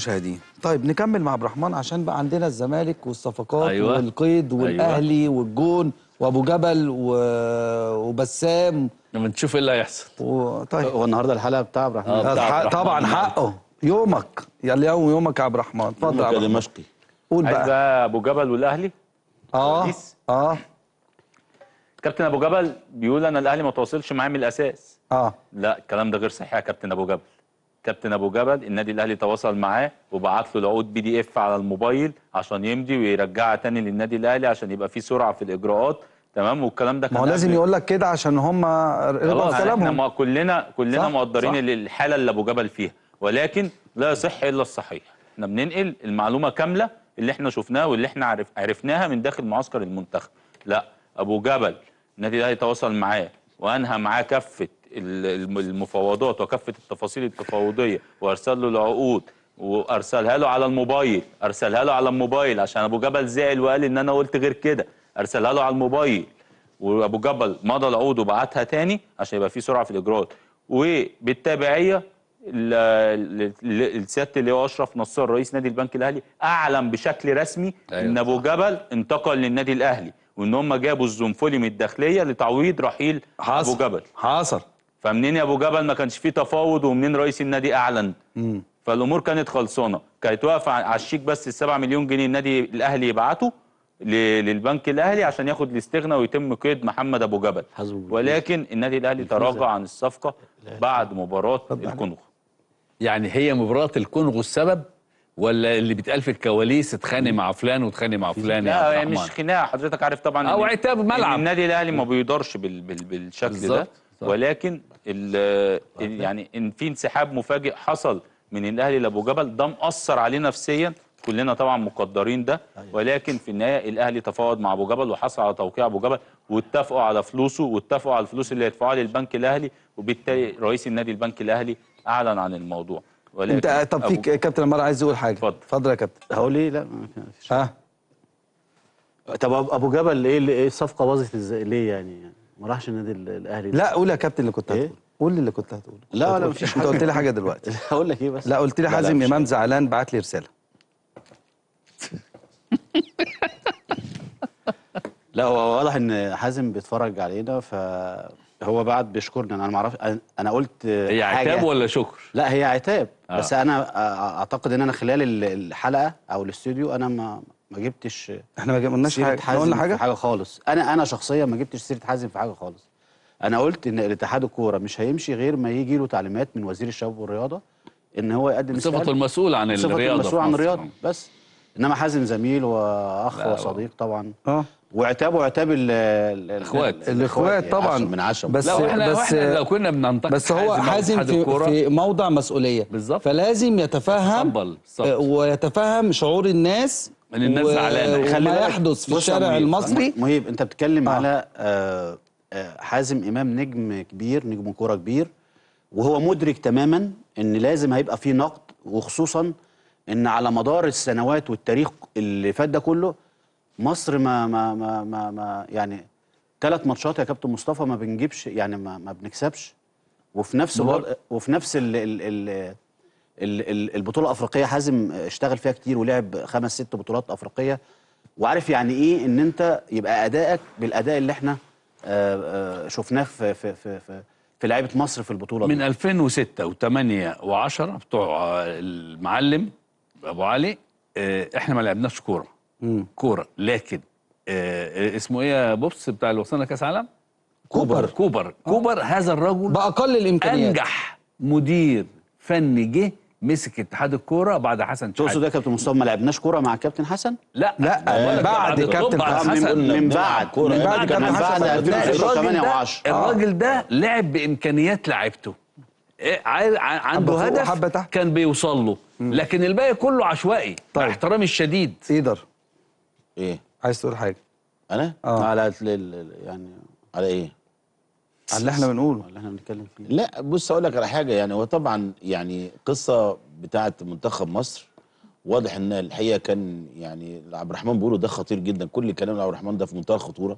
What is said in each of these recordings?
مشاهدين طيب نكمل مع عبد الرحمن عشان بقى عندنا الزمالك والصفقات أيوة. والقيد والاهلي والجون وابو جبل و... وبسام لما نشوف ايه اللي هيحصل و... طيب هو النهارده الحلقه بتاع عبد الرحمن آه. بتاع عبد حق- الرحمن طبعا النهاردة. حقه يومك يا اليوم يومك يا عبد الرحمن اتفضل يا عبد الرحمن دمشقي قول عايز بقى بقى ابو جبل والاهلي اه كويس. اه كابتن ابو جبل بيقول انا الاهلي ما تواصلش معاه من الاساس اه لا الكلام ده غير صحيح يا كابتن ابو جبل كابتن ابو جبل النادي الاهلي تواصل معاه وبعت له العقود بي دي اف على الموبايل عشان يمضي ويرجعها تاني للنادي الاهلي عشان يبقى في سرعه في الاجراءات تمام والكلام ده ما هو كان لازم قبل- يقول لك كده عشان هم رضا خلاص احنا كلامهم ما كلنا كلنا صح، مقدرين صح. ال- الحاله اللي ابو جبل فيها ولكن لا يصح الا الصحيح احنا بننقل المعلومه كامله اللي احنا شفناها واللي احنا عرف عرفناها من داخل معسكر المنتخب لا ابو جبل النادي الاهلي تواصل معاه وانهى معاه كافه ال- الم- المفاوضات وكافه التفاصيل التفاوضيه وارسل له العقود وارسلها له على الموبايل ارسلها له على الموبايل عشان ابو جبل زعل وقال ان انا قلت غير كده ارسلها له على الموبايل وابو جبل مضى العقود وبعتها تاني عشان يبقى في سرعه في الاجراءات وبالتبعيه ال- ال- السياده اللي هو اشرف نصار رئيس نادي البنك الاهلي اعلن بشكل رسمي أيوة. ان ابو جبل انتقل للنادي الاهلي وان هم جابوا الزنفولي من الداخليه لتعويض رحيل ابو جبل حاصل فمنين يا ابو جبل ما كانش فيه تفاوض ومنين رئيس النادي اعلن فالامور كانت خلصانه كانت واقفه على الشيك بس ال 7 مليون جنيه النادي الاهلي يبعته ل- للبنك الاهلي عشان ياخد الاستغناء ويتم قيد محمد ابو جبل حسب الجزء. ولكن النادي الاهلي تراجع عن الصفقه بعد مباراه الكونغو يعني هي مباراة الكونغو السبب ولا اللي بيتقال في الكواليس اتخانق مع فلان واتخانق مع فلان يا لا عبد يعني مش الرحمن خناقه حضرتك عارف طبعا أو إن- عتاب إن ملعب. النادي الاهلي ما بيدارش بال بال بالشكل ده بالظبط. صح. ولكن ال ال- يعني ان في انسحاب مفاجئ حصل من الاهلي لابو جبل ده مأثر عليه نفسيا كلنا طبعا مقدرين ده ولكن في النهايه الاهلي تفاوض مع ابو جبل وحصل على توقيع ابو جبل واتفقوا على فلوسه واتفقوا على الفلوس اللي هيدفعوها للبنك الاهلي وبالتالي رئيس النادي البنك الاهلي اعلن عن الموضوع ولكن انت طب في أبو- ك- كابتن عمار عايز يقول حاجه اتفضل. اتفضل يا كابتن هقول ايه لا ما فيش. ها طب أبو- ابو جبل ايه اللي ايه الصفقه باظت ازاي ليه يعني ما راحش النادي ال- الاهلي لا قول يا كابتن اللي كنت إيه؟ هتقول قول اللي كنت هتقوله لا، أنت لا، قلت- مفيش انت حاجة. قلت لي حاجه دلوقتي هقول لك ايه بس لا قلت لي لا، لا، حازم مفيش امام زعلان بعت لي رساله لا هو واضح ان حازم بيتفرج علينا فهو بعد بيشكرني انا ما اعرفش أنا- انا قلت هي حاجة عتاب ولا شكر؟ لا هي عتاب آه. بس انا أ- اعتقد ان انا خلال ال- الحلقه او الاستوديو انا ما ما جبتش احنا ما قلناش سيره حاجه إحنا حازم قلنا في حاجه حاجه خالص انا انا شخصيا ما جبتش سيره حازم في حاجه خالص انا قلت ان الاتحاد الكوره مش هيمشي غير ما يجي له تعليمات من وزير الشباب والرياضه ان هو يقدم صفته استقالة. المسؤول عن صفته الرياضة المسؤول في عن مصر. الرياضه بس انما حازم زميل واخ لا، وصديق طبعا اه وعتابه عتاب ال- ال- ال- الإخوات. الاخوات يعني طبعا عشم من عشم بس لا واحنا بس واحنا لو كنا بننتقد بس هو أو حازم اتحاد في, الكورة، في موضع مسؤوليه بالظبط. فلازم يتفهم يتقبل، بالظبط. آه، ويتفهم شعور الناس إن الناس زعلانة. خلي وما بالك، يحدث في بص يا الشارع مهيب، المصري مهيب انت بتتكلم آه. على آه، آه، حازم امام نجم كبير نجم كوره كبير وهو مدرك تماما ان لازم هيبقى في نقد وخصوصا ان على مدار السنوات والتاريخ اللي فات ده كله مصر ما ما ما ما, ما يعني ثلاث ماتشات يا كابتن مصطفى ما بنجيبش يعني ما, ما بنكسبش وفي نفس بمر- الوضع وفي نفس ال ال ال ال- ال- البطوله الافريقيه حازم اشتغل فيها كتير ولعب خمس ست بطولات افريقيه وعارف يعني ايه ان انت يبقى ادائك بالاداء اللي احنا آه، آه، شفناه في في في في, في لعيبه مصر في البطوله من دي 2006 و8 و10 بتوع المعلم ابو علي آه، احنا ما لعبناش كوره كوره لكن آه، آه، اسمه ايه يا بوبس بتاع اللي وصلنا كاس عالم كوبر. كوبر كوبر هذا الرجل باقل الامكانيات انجح مدير فني جه مسك اتحاد الكوره بعد حسن تقصد شحاته ايه يا كابتن مصطفى ما لعبناش كوره مع كابتن حسن لا لا، بقول لك بعد الطب كابتن على حسن. حسن من, من بعد كورة. من من بعد بعد كان من كابتن بعد حسن. 2006 الراجل و8 ده و10 الراجل ده لعب بامكانيات لعيبته إيه، عاي- ع- عنده حبة فوق وحبة هدف تحت. كان بيوصل له لكن الباقي كله عشوائي طيب. مع احترامي الشديد يقدر ايه عايز تقول حاجه انا اه على ال- ال- يعني على ايه على اللي احنا بنقوله اللي احنا بنتكلم فيه لا بص اقول لك على حاجه يعني هو طبعا يعني قصه بتاعه منتخب مصر واضح ان الحقيقه كان يعني عبد الرحمن بيقوله ده خطير جدا كل كلام عبد الرحمن ده في منتهى الخطوره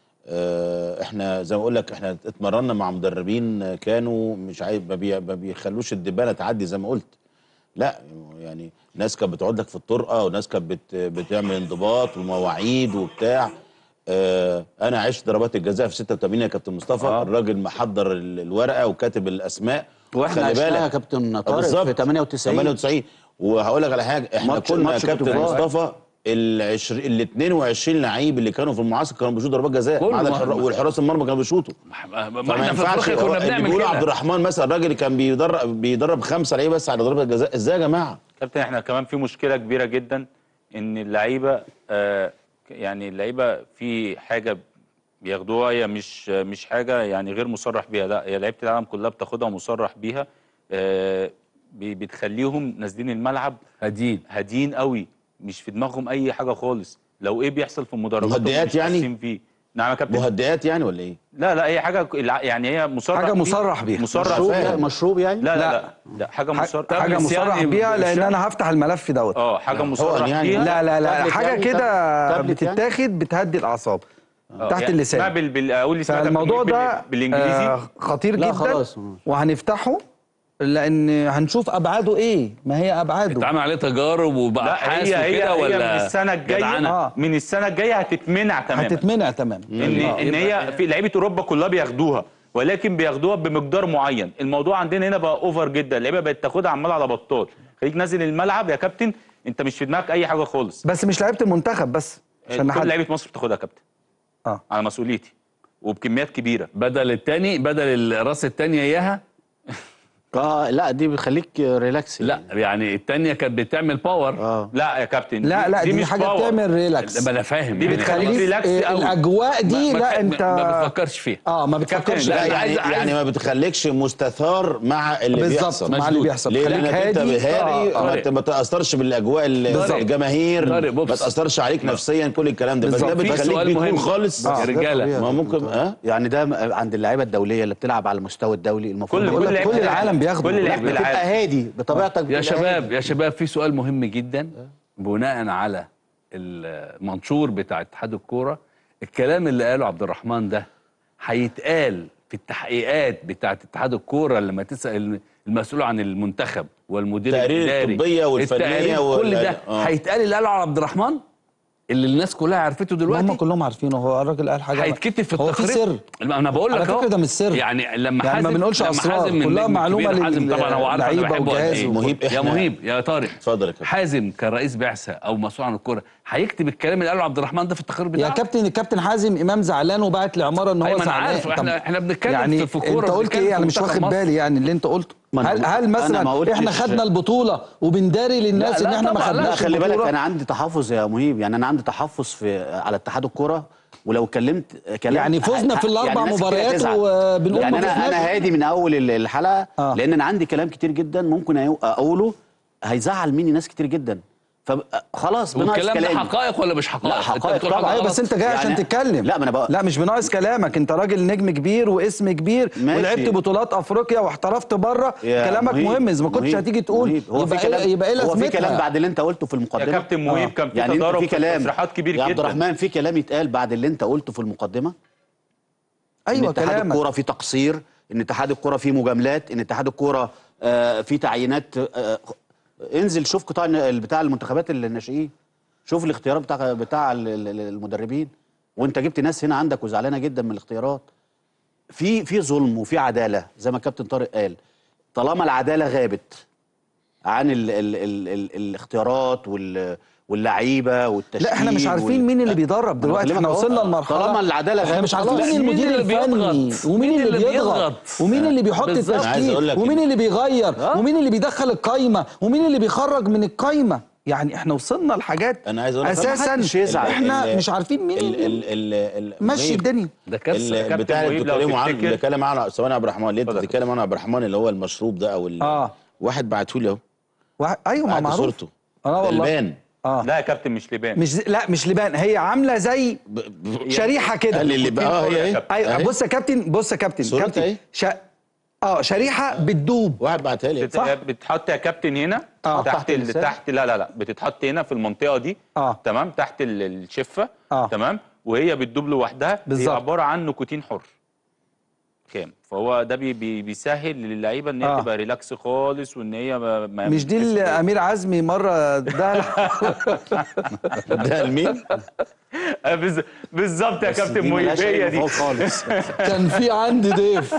آه، احنا زي ما اقول لك احنا اتمرنا مع مدربين كانوا مش عايز ما بي- ما بيخلوش الدبانه تعدي زي ما قلت لا يعني ناس كانت بتقعد لك في الطرقه وناس كانت بت بتعمل انضباط ومواعيد وبتاع آه انا عشت ضربات الجزاء في 86 يا كابتن مصطفى آه. الراجل محضر ال- الورقه وكاتب الاسماء واحنا خلي بالك. عشناها يا كابتن آه، طارق بالظبط. في 98 98 وهقول لك على حاجه احنا ماتش- كنا ماتش يا كابتن كنت فاهم. مصطفى ال 20 ال 22 لعيب اللي كانوا في المعسكر كانوا بيشوطوا ضربات جزاء كله ما عدا ما- الحرا- والحراس المرمى كانوا بيشوطوا ما فما احنا في ينفعش افريقيا هو كنا اللي بنعمل بيقولوا عبد كده الرحمن مثلا الراجل اللي كان بيدرب بيدرب خمسه لعيبه بس على ضربه الجزاء ازاي يا جماعه؟ كابتن احنا كمان في مشكله كبيره جدا ان اللعيبه آه يعني اللعيبه في حاجه بياخدوها هي مش مش حاجه يعني غير مصرح بيها لا هي لعيبه العالم كلها بتاخدها مصرح بيها آه بي- بتخليهم نازلين الملعب هدين هاديين قوي مش في دماغهم اي حاجه خالص لو ايه بيحصل في المدرجات هم مهدئات مش يعني؟ حاسين فيه نعم يا كابتن مهدئات يعني ولا ايه؟ لا لا هي حاجه الع- يعني هي مصرح حاجة بيها. مصرح بيها. مصرح مشروب بيها يعني مشروب يعني لا لا لا. لا, لا حاجه مصرح حاجه بس مصرح يعني بيها لان بالشكل- انا هفتح الملف دوت اه حاجه مصرح يعني. بيها لا لا لا تابلت حاجه يعني؟ كده تابلت يعني؟ بتتاخد بتهدي الاعصاب آه، تحت يعني اللسان اسمها بال... بال... اقول لي اسمها فالموضوع بال... ده بالانجليزي آه خطير لا جدا خلاص. وهنفتحه لان هنشوف ابعاده ايه ما هي ابعاده اتعمل عليه تجارب وبقى لا حاس هي هي, وكده هي ولا من السنه الجايه جدعنة؟ آه. من السنه الجايه هتتمنع تماما هتتمنع تماما ان آه. ان هي في لعيبه اوروبا كلها بياخدوها ولكن بياخدوها بمقدار معين الموضوع عندنا هنا بقى اوفر جدا اللعيبه بقت تاخدها عمال على بطال خليك نازل الملعب يا كابتن انت مش في دماغك اي حاجه خالص بس مش لعيبه المنتخب بس عشان كل نحدد لعيبه مصر بتاخدها يا كابتن اه على مسؤوليتي وبكميات كبيره بدل التاني بدل الراس التانية اياها اه لا دي بتخليك ريلاكس لا يعني التانية كانت بتعمل باور اه لا يا كابتن لا لا دي, مش حاجه باور. بتعمل ريلاكس ما انا فاهم دي يعني بتخليك خلاص. ريلاكس إيه، قوي. الاجواء دي ما- لا ما- انت ما بتفكرش فيها اه ما بتفكرش لا، لا أنا لا عايز- يعني يعني ما بتخليكش مستثار مع اللي بالظبط بيحصل مع اللي مشدود. بيحصل ليه؟ خليك لانك انت هادي هادي آه، ما آه. ت- ما تاثرش بالاجواء ال- بالظبط. الجماهير طارق ما بوبس. تاثرش عليك نفسيا كل الكلام ده بس بالظبط. ده في بتخليك سؤال بيكون مهم. خالص يا رجالة. ما ممكن اه يعني ده م- عند اللعيبه الدوليه اللي بتلعب على المستوى الدولي المفروض كل بقول كل لك لعيبة كل العالم بياخدوا. كل لعيبه بتبقى العالم هادي بطبيعتك يا بتبقى شباب هادي. يا شباب في سؤال مهم جدا بناء على المنشور بتاع اتحاد الكوره الكلام اللي قاله عبد الرحمن ده هيتقال في التحقيقات بتاعت اتحاد الكوره لما تسال المسؤول عن المنتخب والمدير التقارير الاداري الطبية والفنية التقارير وال- كل ده آه. هيتقال اللي قاله على عبد الرحمن اللي الناس كلها عرفته هم دلوقتي كلهم عارفينه هو الراجل قال حاجه هيتكتب في هو التقرير في سر ما انا بقول على لك أهو. فكرة ده مش سر. يعني لما يعني ما حازم بنقولش لما أسرار، حازم كلها النجم معلومة الكبير حازم طبعا هو عارف انا للعيبة بحبه قد والجهاز ايه مهيب، يا إحنا- مهيب يا طارق اتفضل يا كابتن. حازم كرئيس بعثه او مسؤول عن الكوره هيكتب الكلام اللي قاله عبد الرحمن ده في التقرير بتاعه يا كابتن الكابتن حازم امام زعلان وبعت لعماره ان هو أيوة، ما أنا زعلان عارف، إحنا- طب إحنا بنتكلم يعني في- في كورة، انت قلت بنتكلم ايه في انا مش منتخب واخد مصر. بالي يعني اللي انت قلته ما أنا هل ما- هل أنا ما مثلا قلتش- احنا خدنا البطوله وبنداري للناس لا، ان لا احنا ما طبعاً، لا، لا خدناش خلي بالك البطولة؟ انا عندي تحفظ يا مهيب يعني انا عندي تحفظ في على اتحاد الكوره ولو اتكلمت كلام يعني فزنا في الأربع ناس كتير مباريات هتزعل. وبنقول يعني ما انا فزناش. انا هادي من اول ال- الحلقه آه. لان انا عندي كلام كتير جدا ممكن أيو- اقوله هيزعل مني ناس كتير جدا فخلاص بناقص والكلام ده كلامي حقائق ولا مش حقائق؟ لا، أنت حقائق بتقول حاجة طبعاً. ايوه غلط. بس انت جاي عشان يعني- تتكلم لا، ما أنا بقى- لا مش بناقص كلامك انت راجل نجم كبير واسم كبير ماشي. ولعبت بطولات افريقيا واحترفت بره يا كلامك مهيب، مهم اذا ما كنتش مهيب، هتيجي تقول مهيب. هو في يبقى كلام ايه يبقى ايه هو في لازمتها كلام بعد اللي انت قلته في المقدمه يا كابتن مهيب آه. كان في يعني أنت تضارب في في كلام التصريحات كبير يا عبد جدا. الرحمن في كلام يتقال بعد اللي انت قلته في المقدمه ان ايوه اتحاد كلامك الكوره فيه تقصير ان اتحاد الكوره فيه مجاملات ان اتحاد الكوره آه، فيه تعيينات آه، انزل شوف قطاع الن- بتاع المنتخبات الناشئين شوف الاختيارات بتاع بتاع ال- ال- المدربين وانت جبت ناس هنا عندك وزعلانه جدا من الاختيارات في في ظلم وفي عداله زي ما كابتن طارق قال طالما العداله غابت عن ال ال ال ال الاختيارات وال واللعيبه والتشكيل لا احنا مش عارفين وال- مين اللي بيدرب دلوقتي بكلمك احنا أهو. وصلنا لمرحله طالما العداله احنا غابت مش عارفين خلاص. مين مين المدير اللي الفني بيضغط؟ ومين مين اللي اللي بيضغط بيضغط؟ ومين اللي بيحط بالظبط. أنا عايز أقول التشكيل لك ومين إن- اللي بيغير ومين اللي بيدخل القايمه ومين اللي بيخرج من القايمه يعني احنا وصلنا لحاجات أنا عايز أقول لك اساسا محدش يزعل. احنا ال- مش عارفين مين ال اللي ال ال ال مشي مهيب. الدنيا ده كارثه ال- كابتن البتاع اللي مهيب لو بتتكلموا عنه تفتكر- اللي بتكلم عنه ثواني يا عبد الرحمن اللي انت اتفضل. بتتكلم عنه يا عبد الرحمن اللي هو المشروب ده او ال- آه. واحد بعته لي اهو واحد- ايوه ما بعت معروف صورته اه والله البان اه لا يا كابتن مش لبان مش زي- لا مش لبان هي عامله زي ب- ب- شريحه كده قال لي اللي بقى اه هي ايه ايوه أهي. بص يا كابتن بص يا كابتن صورتها كابتن إيه؟ شا... اه شريحه بتدوب واحد بعتها لي بت- صح. بتحط يا كابتن هنا آه. تحت تحت ال... اللسان. تحت لا لا لا بتتحط هنا في المنطقه دي آه. تمام تحت ال- الشفه آه. تمام وهي بتدوب لوحدها هي بالظبط. عباره عن نيكوتين حر كام فهو ده بي بي بيسهل للعيبه ان هي آه. تبقى ريلاكس خالص وان هي ما ما مش دي اللي امير عزمي مره ده ده لمين؟ آه، بز- بالظبط يا بس كابتن دي مهيب ملهاش هي أي دي مفعول خالص كان في عندي ضيف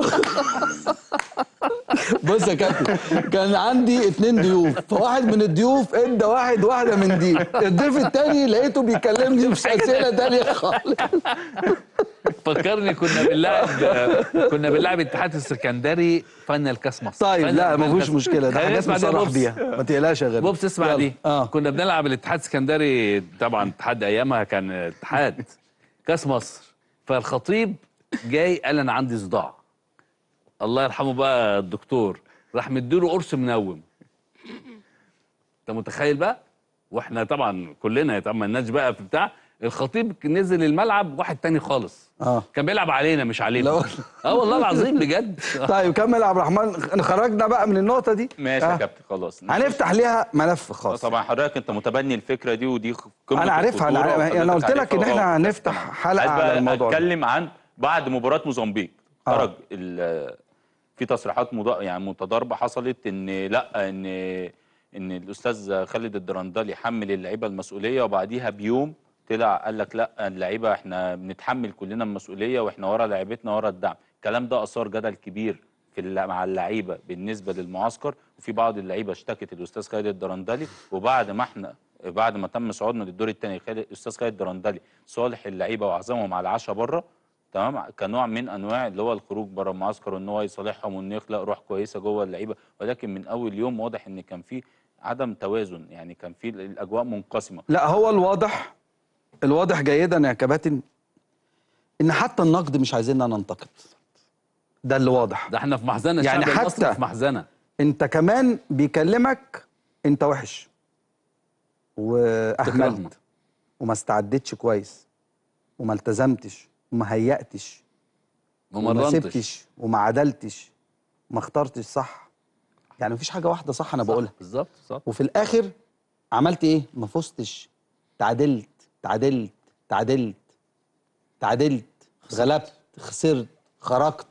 بص يا كابتن كان عندي اتنين ضيوف فواحد من الضيوف ادى واحد واحده من دي الضيف التاني لقيته بيكلمني في اسئله تانيه خالص فكرني كنا بنلعب كنا بنلعب الاتحاد السكندري فاينل كاس مصر طيب فاينل- لا ما فاينل فيش كاس- مشكله ده خلينا حاجات نسمع دي يا مصرح بوبس. بيها ما تقلقش يا غالي بوبس اسمع يلا. دي اه كنا بنلعب الاتحاد السكندري طبعا اتحاد ايامها كان اتحاد كاس مصر فالخطيب جاي قال انا عندي صداع الله يرحمه بقى الدكتور راح مديله قرص منوم انت متخيل بقى واحنا طبعا كلنا طبعا ما لناش بقى في بتاع الخطيب نزل الملعب واحد تاني خالص اه كان بيلعب علينا مش علينا لا. اه والله العظيم بجد طيب كمل يا عبد الرحمن خرجنا بقى من النقطه دي ماشي آه. يا كابتن خلاص هنفتح ليها ملف خاص طبعا حضرتك انت متبني الفكره دي ودي قمه أنا عارفها، أنا الخطورة عارف- أنا وحضرتك قلت لك إن عارفها. إحنا آه، هنفتح تمام. حلقة عايز بقى على الموضوع ده. اتكلم عن بعد مباراه موزمبيق آه. خرج ال- في تصريحات مضا... يعني متضاربه حصلت ان لا ان ان الاستاذ خالد الدرندلي حمل اللعيبه المسؤوليه وبعديها بيوم طلع قال لك لا اللعيبه احنا بنتحمل كلنا المسؤوليه واحنا ورا لعيبتنا ورا الدعم الكلام ده اثار جدل كبير في الل- مع اللعيبه بالنسبه للمعسكر وفي بعض اللعيبه اشتكت الاستاذ خالد الدرندلي وبعد ما احنا بعد ما تم صعودنا للدور الثاني الاستاذ خالد الدرندلي صالح اللعيبه وعزمهم على العشاء بره تمام كنوع من انواع اللي هو الخروج بره المعسكر وان هو يصالحهم وانه يخلق روح كويسه جوه اللعيبه ولكن من اول يوم واضح ان كان في عدم توازن يعني كان في الاجواء منقسمه لا هو الواضح الواضح جيدا يا كباتن ان حتى النقد مش عايزيننا ننتقد ده اللي واضح ده احنا في محزنه يعني الشعب المصري حتى- في محزنه انت كمان بيكلمك انت وحش واهملت وما استعدتش كويس وما التزمتش وما هيأتش وما وما مرنتش سبتش وما عدلتش وما اخترتش صح يعني مفيش حاجه واحده صح انا بقولها بالظبط بالظبط وفي الاخر عملت ايه ما فزتش تعادلت تعادلت تعادلت تعادلت غلبت خسرت خرجت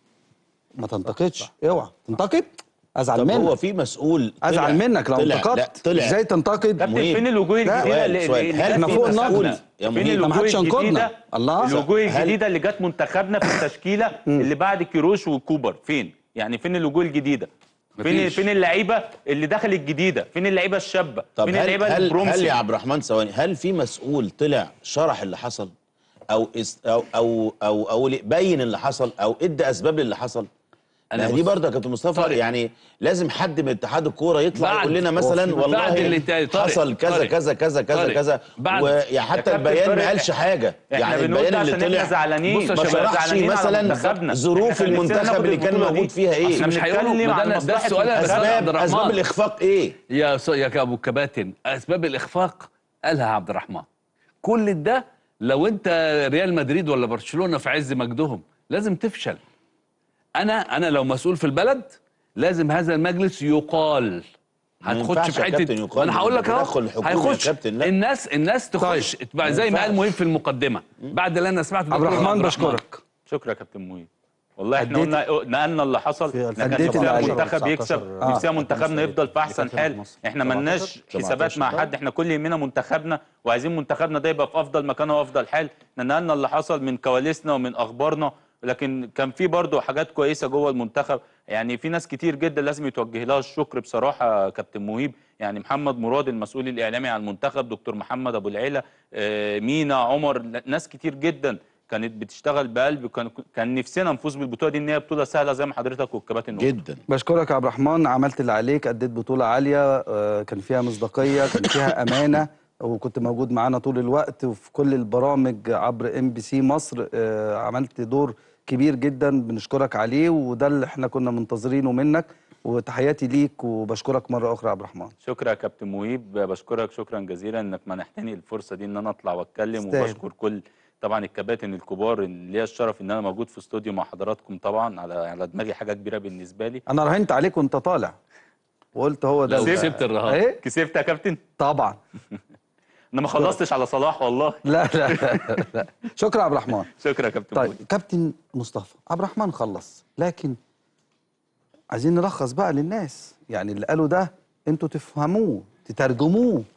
ما تنتقدش اوعى تنتقد ازعل طب هو منك في مسؤول طلع- ازعل منك لو طلع لا انتقدت طلع ازاي تنتقد كابتن مهم. فين الوجوه لا، الجديده اللي, سؤال. اللي هل جت احنا في فوق النقد؟ منتخبنا؟ يا فين مهيب. الوجوه ما حدش ينقدنا. الجديده الله. الوجوه هل- الجديده اللي جت منتخبنا في التشكيله اللي بعد كيروش وكوبر فين يعني فين الوجوه الجديده فين مفيش. فين اللعيبه اللي دخلت الجديده فين اللعيبه الشابه طب فين هل اللعيبه هل, هل البرومسي يا عبد الرحمن ثواني هل في مسؤول طلع شرح اللي حصل او اس او او او, أو بين اللي حصل او ادى اسباب للي حصل أنا انا دي بص- برضه يا كابتن مصطفى طارق. يعني لازم حد من اتحاد الكوره يطلع بعد- يقول لنا مثلا بعد والله اللي تا- طارق، حصل كذا طارق، كذا كذا كذا طارق. كذا بعد- ويا يا حتى كابتن البيان طارق، ما قالش حاجه احنا يعني بنقول البيان ده اللي عشان طلع احنا زعلانين بص يا ما شباب، شرحش زعلانين على مثلا منتخبنا. ظروف احنا كان نفسنا المنتخب ناخد اللي كان البطولة دي. موجود فيها ايه أصل مش هيقولوا بنتكلم ما ده عن أنا- ده مصلحة السؤال يا المنتخب. أستاذ عبد اسباب الرحمن. اسباب الاخفاق ايه يا س- يا ابو كباتن اسباب الاخفاق قالها عبد الرحمن كل ده لو انت ريال مدريد ولا برشلونه في عز مجدهم لازم تفشل انا انا لو مسؤول في البلد لازم هذا المجلس يقال ما هتخش ينفعش في يا حته كابتن يقال انا هقول لك اهو بالتدخل الحكومي يا هيخش كابتن، لا. الناس الناس تخش تبقى زي ما قال ينفعش. مهم في المقدمه بعد اللي انا سمعته عبد دكتور الرحمن بشكرك شكرا يا كابتن مهيب والله احنا أديت- قلنا نقلنا اللي حصل في احنا كان أديت اللي نفسنا عليك. المنتخب يكسب 19 نفسنا منتخبنا يفضل في احسن كانت حال مصر. احنا 17 ملناش حسابات مع 17 حد احنا كل يهمنا منتخبنا وعايزين منتخبنا ده يبقى في افضل مكان وافضل حال احنا نقلنا اللي حصل من كواليسنا ومن اخبارنا لكن كان في برضه حاجات كويسه جوه المنتخب يعني في ناس كتير جدا لازم يتوجه لها الشكر بصراحه كابتن مهيب يعني محمد مراد المسؤول الاعلامي عن المنتخب دكتور محمد ابو العيله آه، مينا عمر لا- ناس كتير جدا كانت بتشتغل بقلب كان كان نفسنا نفوز بالبطوله دي ان هي بطوله سهله زي ما حضرتك والكباتن قلت. جدا بشكرك يا عبد الرحمن عملت اللي عليك اديت بطوله عاليه آه، كان فيها مصداقيه كان فيها امانه وكنت موجود معانا طول الوقت وفي كل البرامج عبر ام بي سي مصر آه، عملت دور كبير جدا بنشكرك عليه وده اللي احنا كنا منتظرينه منك وتحياتي ليك وبشكرك مره اخرى يا عبد الرحمن شكرا يا كابتن مهيب بشكرك شكرا جزيلا انك منحتني الفرصه دي ان انا اطلع واتكلم تستاهل. وبشكر كل طبعا الكباتن الكبار اللي ليا الشرف ان انا موجود في استوديو مع حضراتكم طبعا على على دماغي حاجه كبيره بالنسبه لي انا راهنت عليك وانت طالع وقلت هو ده لو ال- كسبت الرهان ايه كسبت يا كابتن طبعا انا ما خلصتش على صلاح والله لا لا لا, لا. شكرا يا عبد الرحمن شكرا يا كابتن طيب مودي. كابتن مصطفى عبد الرحمن خلص لكن عايزين نلخص بقى للناس يعني اللي قالوا ده انتوا تفهموه تترجموه